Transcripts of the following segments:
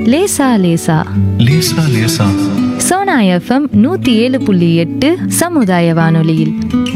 லேசா லேசா லேசா லேசா சோனா எஃப்எம் நூத்தி ஏழு புள்ளி எட்டு சமுதாய வானொலியில்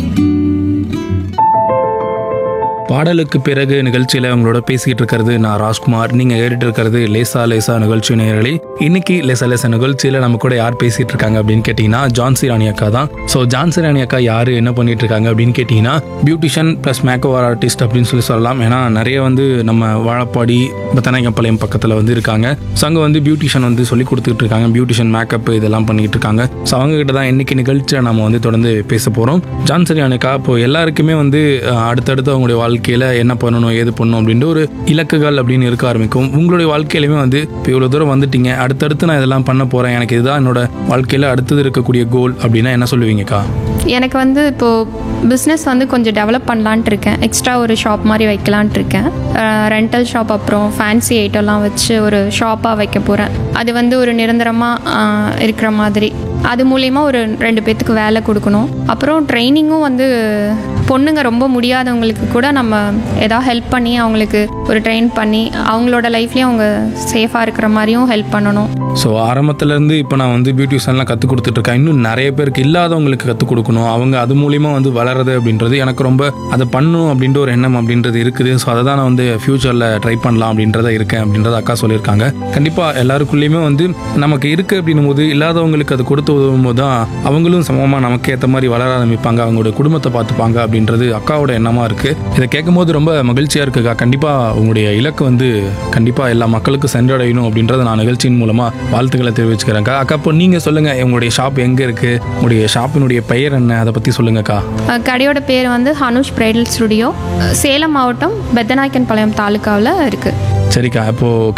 பாடலுக்கு பிறகு நிகழ்ச்சியில் உங்களோட பேசிக்கிட்டு இருக்கிறது நான் ராஜ்குமார் நீங்கள் கேட்டுட்டு இருக்கிறது லேசா லேசா நிகழ்ச்சி நேயர்களே இன்னைக்கு லேசா லேசா நிகழ்ச்சியில் நம்ம கூட யார் பேசிட்டு இருக்காங்க அப்படின்னு கேட்டிங்கன்னா ஜான்சி ராணி அக்கா தான் ஸோ ஜான்சி ராணி அக்கா யார் என்ன பண்ணிட்டு இருக்காங்க அப்படின்னு கேட்டிங்கன்னா பியூட்டிஷியன் ப்ளஸ் மேக்கோவர் ஆர்டிஸ்ட் அப்படின்னு சொல்லி சொல்லலாம் ஏன்னா நிறைய வந்து நம்ம வாழப்பாடி பத்தநாயகம்பாளையம் பக்கத்தில் வந்து இருக்காங்க ஸோ அங்கே வந்து பியூட்டிஷியன் வந்து சொல்லி கொடுத்துட்டு இருக்காங்க பியூட்டிஷியன் மேக்கப் இதெல்லாம் பண்ணிட்டு இருக்காங்க ஸோ அவங்க கிட்ட தான் இன்னைக்கு நிகழ்ச்சியை நம்ம வந்து தொடர்ந்து பேச போகிறோம் ஜான்சரி அனுக்கா இப்போ எல்லாருக்குமே வந்து அஹ், அடுத்தடுத்து அவங்களுடைய வாழ்க்கையில் என்ன பண்ணணும் ஏது பண்ணணும் அப்படின்ற ஒரு இலக்குகள் அப்படின்னு இருக்க ஆரம்பிக்கும் உங்களுடைய வாழ்க்கையிலுமே வந்து இப்போ இவ்வளோ தூரம் வந்துட்டீங்க அடுத்தடுத்து நான் இதெல்லாம் பண்ண போகிறேன் எனக்கு இதுதான் என்னோட வாழ்க்கையில் அடுத்தது இருக்கக்கூடிய கோல் அப்படின்னா என்ன சொல்லுவீங்கக்கா எனக்கு வந்து இப்போது பிஸ்னஸ் வந்து கொஞ்சம் டெவலப் பண்ணலான்ட்டு இருக்கேன் எக்ஸ்ட்ரா ஒரு ஷாப் மாதிரி வைக்கலான்ட்டு இருக்கேன் ரெண்டல் ஷாப் அப்புறம் ஃபேன்சி ஐட்டம்லாம் வச்சு ஒரு ஷாப்பாக வைக்க போகிறேன் அது வந்து ஒரு நிரந்தரமாக இருக்கிற மாதிரி அது மூலயமா ஒரு ரெண்டு பேர்த்துக்கு வேலை கொடுக்கணும் அப்புறம் ட்ரைனிங்கும் வந்து பொண்ணுங்க ரொம்ப முடியாதவங்களுக்கு கூட நம்ம ஏதாவது ஹெல்ப் பண்ணி அவங்களுக்கு ஒரு ட்ரெயின் பண்ணி அவங்களோட லைஃப்லேயும் அவங்க சேஃபாக இருக்கிற மாதிரியும் ஹெல்ப் பண்ணணும் ஸோ ஆரம்பத்துலேருந்து இப்போ நான் வந்து பியூட்டிஷன்லாம் கற்றுக் கொடுத்துட்ருக்கேன் இன்னும் நிறைய பேருக்கு இல்லாதவங்களுக்கு கற்றுக் கொடுக்கணும் அவங்க அது மூலிமா வந்து வளருது அப்படின்றது எனக்கு ரொம்ப அதை பண்ணும் அப்படின்ற ஒரு எண்ணம் அப்படின்றது இருக்குது ஸோ அதை தான் நான் வந்து ஃப்யூச்சரில் ட்ரை பண்ணலாம் அப்படின்றத இருக்கேன் அப்படின்றத அக்கா சொல்லியிருக்காங்க கண்டிப்பாக எல்லாருக்குள்ளேயுமே வந்து நமக்கு இருக்குது அப்படின்னும் போது இல்லாதவங்களுக்கு அது கொடுத்து உதவும் போது தான் அவங்களும் சமமாக நமக்கு ஏற்ற மாதிரி வளர ஆரம்பிப்பாங்க அவங்களுடைய குடும்பத்தை பார்த்துப்பாங்க அப்படின்றது அக்காவோட எண்ணமாக இருக்குது இதை கேட்கும்போது ரொம்ப மகிழ்ச்சியாக இருக்குக்கா கண்டிப்பாக உங்களுடைய இலக்கு வந்து கண்டிப்பாக எல்லா மக்களுக்கும் சென்றடையணும் அப்படின்றத நான் நிகழ்ச்சியின் மூலமாக வாழ்த்துக்களை தெரிவிச்சுக்கிறேன்க்கா அக்கா இப்போ நீங்கள் சொல்லுங்கள் உங்களுடைய ஷாப் எங்கே இருக்குது உங்களுடைய ஷாப்பினுடைய பெயர் என்ன அதை பற்றி சொல்லுங்கக்கா அஹ் கடையோட பேர் வந்து ஹனுஷ் பிரைடல் ஸ்டுடியோ சேலம் மாவட்டம் பெத்தநாயக்கன் பாளையம் தாலுக்காவில் இருக்குது சரிக்கா இப்போ